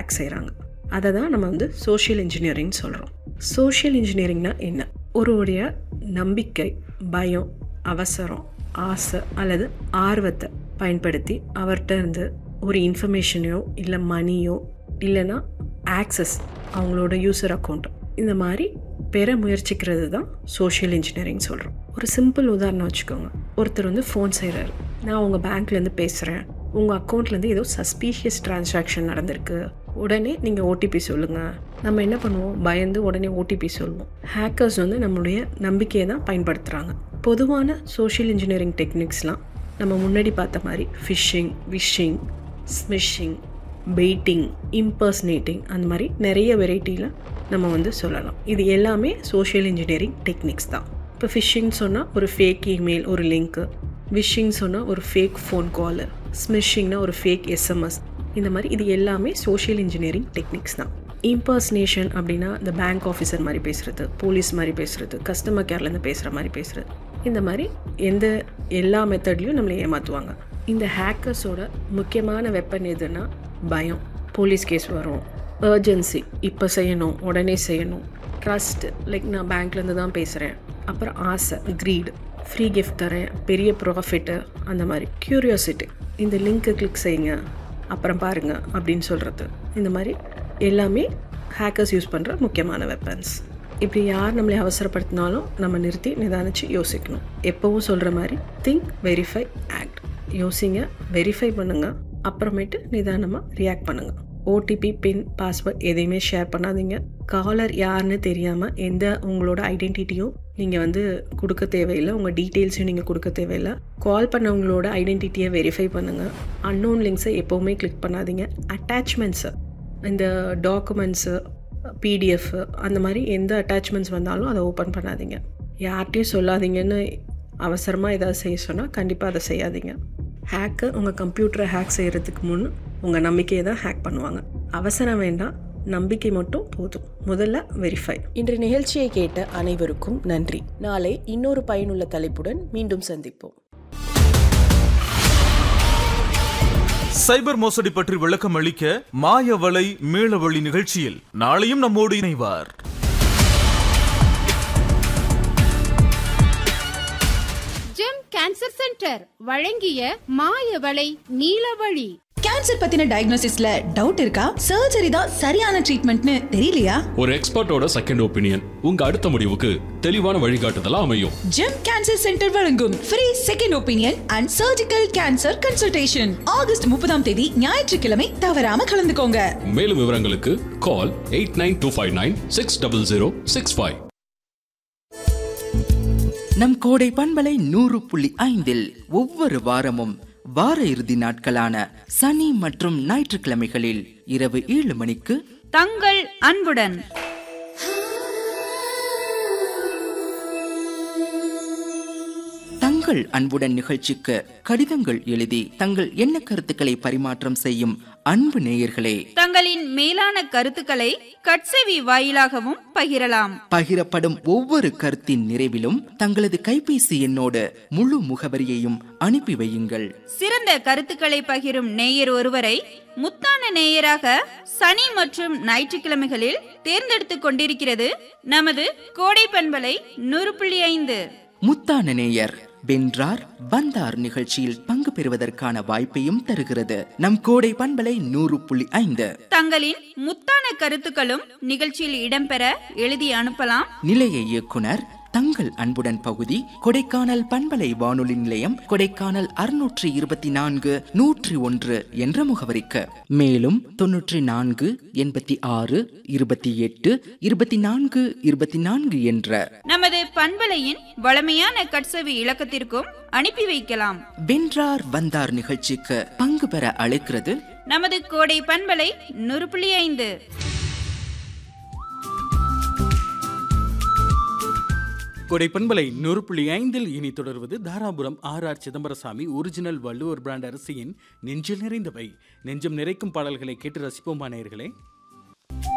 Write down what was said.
hack செய்கிறாங்க அதை தான் நம்ம வந்து சோஷியல் இன்ஜினியரிங் சொல்கிறோம் சோஷியல் இன்ஜினியரிங்னா என்ன ஒருவருடைய நம்பிக்கை பயம் அவசரம் ஆசை அல்லது ஆர்வத்தை பயன்படுத்தி அவர்கிட்ட இருந்து ஒரு இன்ஃபர்மேஷனையோ இல்லை மணியோ இல்லைன்னா ஆக்சஸ் அவங்களோட யூசர் அக்கௌண்ட் இந்த மாதிரி பெற முயற்சிக்கிறது தான் சோஷியல் இன்ஜினியரிங் சொல்கிறோம் ஒரு சிம்பிள் உதாரணம் வச்சுக்கோங்க ஒருத்தர் வந்து ஃபோன் செய்கிறாரு நான் உங்கள் பேங்க்லேருந்து பேசுகிறேன் உங்கள் அக்கௌண்ட்லேருந்து ஏதோ சஸ்பீஷியஸ் டிரான்சாக்ஷன் நடந்திருக்கு உடனே நீங்கள் ஓடிபி சொல்லுங்கள் நம்ம என்ன பண்ணுவோம் பயந்து உடனே ஓடிபி சொல்லுவோம் ஹேக்கர்ஸ் வந்து நம்மளுடைய நம்பிக்கையை தான் பயன்படுத்துகிறாங்க பொதுவான சோஷியல் இன்ஜினியரிங் டெக்னிக்ஸ்லாம் நம்ம முன்னாடி பார்த்த மாதிரி phishing vishing smishing baiting impersonating அந்த மாதிரி நிறைய வெரைட்டியில் நம்ம வந்து சொல்லலாம் இது எல்லாமே சோஷியல் இன்ஜினியரிங் டெக்னிக்ஸ் தான் இப்போ ஃபிஷிங் சொன்னால் ஒரு ஃபேக் இமெயில் ஒரு லிங்க்கு விஷிங் சொன்னால் ஒரு ஃபேக் ஃபோன் காலு ஸ்மிஷிங்னா ஒரு ஃபேக் எஸ்எம்எஸ் இந்த மாதிரி இது எல்லாமே சோஷியல் இன்ஜினியரிங் டெக்னிக்ஸ் தான் இம்பர்ஸ்னேஷன் அப்படின்னா இந்த பேங்க் ஆஃபீஸர் மாதிரி பேசுகிறது போலீஸ் மாதிரி பேசுகிறது கஸ்டமர் கேர்லேருந்து பேசுகிற மாதிரி பேசுகிறது இந்த மாதிரி எந்த எல்லா மெத்தட்லையும் நம்மளை ஏமாற்றுவாங்க இந்த ஹேக்கர்ஸோட முக்கியமான வெப்பன் எதுனா பயம் போலீஸ் கேஸ் வரும் அர்ஜென்சி இப்போ செய்யணும் உடனே செய்யணும் ட்ரஸ்ட் லைக் நான் பேங்க்லேருந்து தான் பேசுகிறேன் அப்புறம் ஆசை க்ரீடு ஃப்ரீ கிஃப்ட் தரேன் பெரிய ப்ராஃபிட்டு அந்த மாதிரி க்யூரியாசிட்டி இந்த லிங்க்கு கிளிக் செய்யுங்க அப்புறம் பாருங்கள் அப்படின்னு சொல்கிறது இந்த மாதிரி எல்லாமே ஹேக்கர்ஸ் யூஸ் பண்ணுற முக்கியமான வெப்பன்ஸ் இப்படி யார் நம்மளை அவசரப்படுத்தினாலும் நம்ம நிறுத்தி நிதானிச்சு யோசிக்கணும் எப்போவும் சொல்கிற மாதிரி திங்க் வெரிஃபை ஆக்ட் யோசிங்க வெரிஃபை பண்ணுங்கள் அப்புறமேட்டு நிதானமாக ரியாக்ட் பண்ணுங்கள் ஓடிபி பின் பாஸ்வேர்ட் எதையுமே ஷேர் பண்ணாதீங்க காலர் யாருன்னு தெரியாமல் எந்த உங்களோட ஐடென்டிட்டியும் நீங்கள் வந்து கொடுக்க தேவையில்லை உங்கள் டீட்டெயில்ஸையும் நீங்கள் கொடுக்க தேவையில்லை கால் பண்ணவங்களோட ஐடென்டிட்டியை வெரிஃபை பண்ணுங்கள் அன்னோன் லிங்க்ஸை எப்போவுமே கிளிக் பண்ணாதீங்க அட்டாச்மெண்ட்ஸு இந்த டாக்குமெண்ட்ஸு பிடிஎஃப் அந்த மாதிரி எந்த அட்டாச்மெண்ட்ஸ் வந்தாலும் அதை ஓப்பன் பண்ணாதீங்க யார்கிட்டையும் சொல்லாதீங்கன்னு அவசரமாக ஏதாவது செய்ய சொன்னால் கண்டிப்பாக அதை செய்யாதீங்க ஹேக்கர் உங்கள் கம்ப்யூட்டரை ஹேக் செய்கிறதுக்கு முன் உங்கள் நம்பிக்கையை தான் ஹேக் பண்ணுவாங்க அவசரம் வேண்டாம் நம்பிக்கை மட்டும் போதும் முதல்ல வெரிஃபை இன்று நிகழ்ச்சியை கேட்ட அனைவருக்கும் நன்றி நாளை இன்னொரு பயனுள்ள தலைப்புடன் மீண்டும் சந்திப்போம் சைபர் மோசடி பற்றி விளக்கம் அளிக்க மாயவலை மீளவழி நிகழ்ச்சியில் நாளையும் நம்மோடு இணைவார் ஜெம் கேன்சர் சென்டர் வழங்கிய மாயவளை நீலவழி கேன்சர் பத்தின டயக்னோசிஸ்ல டவுட் இருக்கா சர்ஜரி தான் சரியான ட்ரீட்மெண்ட்னு தெரியலையா ஒரு எக்ஸ்பர்ட்டோட செகண்ட் ஒப்பீனியன் உங்க அடுத்த முடிவுக்கு தெளிவான வழிகாட்டுதலா அமையும் ஜெம் கேன்சர் சென்டர் வழங்கும் free second opinion and surgical cancer consultation August முப்பதாம் தேதி ஞாயிற்றுக்கிழமை தவறாம கலந்துக்கோங்க மேலும் விவரங்களுக்கு call eight nine two five nine six double zero six five நம் கோடை பண்பலை நூறு புள்ளி ஐந்தில் ஒவ்வொரு வாரமும் வார இறுதி நாட்களான சனி மற்றும் ஞாயிற்றுக்கிழமைகளில் இரவு ஏழு மணிக்கு தங்கள் அன்புடன் தங்கள் அன்புடன் நிகழ்ச்சிக்கு கடிதங்கள் எழுதி தங்கள் எண்ண கருத்துக்களை பரிமாற்றம் செய்யும் அன்பு நேயர்களே தங்களின் மேலான கருத்துக்களை கட்செவி வாயிலாகவும் பகிரலாம் பகிரப்படும் ஒவ்வொரு கருத்தின் நிறைவிலும் தங்களது கைபேசி எண்ணோடு முழு முகவரியையும் அனுப்பி வையுங்கள் சிறந்த கருத்துக்களை பகிரும் நேயர் ஒருவரை முத்தான நேயராக சனி மற்றும் ஞாயிற்றுக்கிழமைகளில் தேர்ந்தெடுத்துக் கொண்டிருக்கிறது நமது கோடை பண்பலை நூறு புள்ளி ஐந்து முத்தான நேயர் வென்றார் வந்தார் நிகழ்ச்சியில் பங்கு பெறுவதற்கான வாய்ப்பையும் தருகிறது நம் கோடை பண்பலை நூறு புள்ளி ஐந்து தங்களின் முத்தான கருத்துக்களும் நிகழ்ச்சியில் இடம்பெற எழுதி அனுப்பலாம் நிலைய இயக்குனர் தங்கள் அன்புடன் பகுதி கொடைக்கானல் பண்பலை வானொலி நிலையம் கொடைக்கானல் அறுநூற்றி இருபத்தி நான்கு நூற்றி ஒன்று என்ற முகவரிக்கு மேலும் தொன்னூற்றி நான்கு எண்பத்தி ஆறு இருபத்தி எட்டு இருபத்தி நான்கு இருபத்தி நான்கு என்ற நமது பண்பலையின் வளமையான கட்செவி இலக்கத்திற்கும் அனுப்பி வைக்கலாம் வென்றார் வந்தார் நிகழ்ச்சிக்கு பங்கு பெற அழைக்கிறது நமது கோடை பண்பலை நூறு புள்ளி ஐந்து கொடை பண்பலை நூறு புள்ளி ஐந்தில் இனி தொடர்வது Dharapuram R R Chidambarasamy original Valluvar brand அரிசியின் நெஞ்சில் நிறைந்தவை நெஞ்சம் நிறைக்கும் பாடல்களை கேட்டு ரசிப்போமா நேயர்களே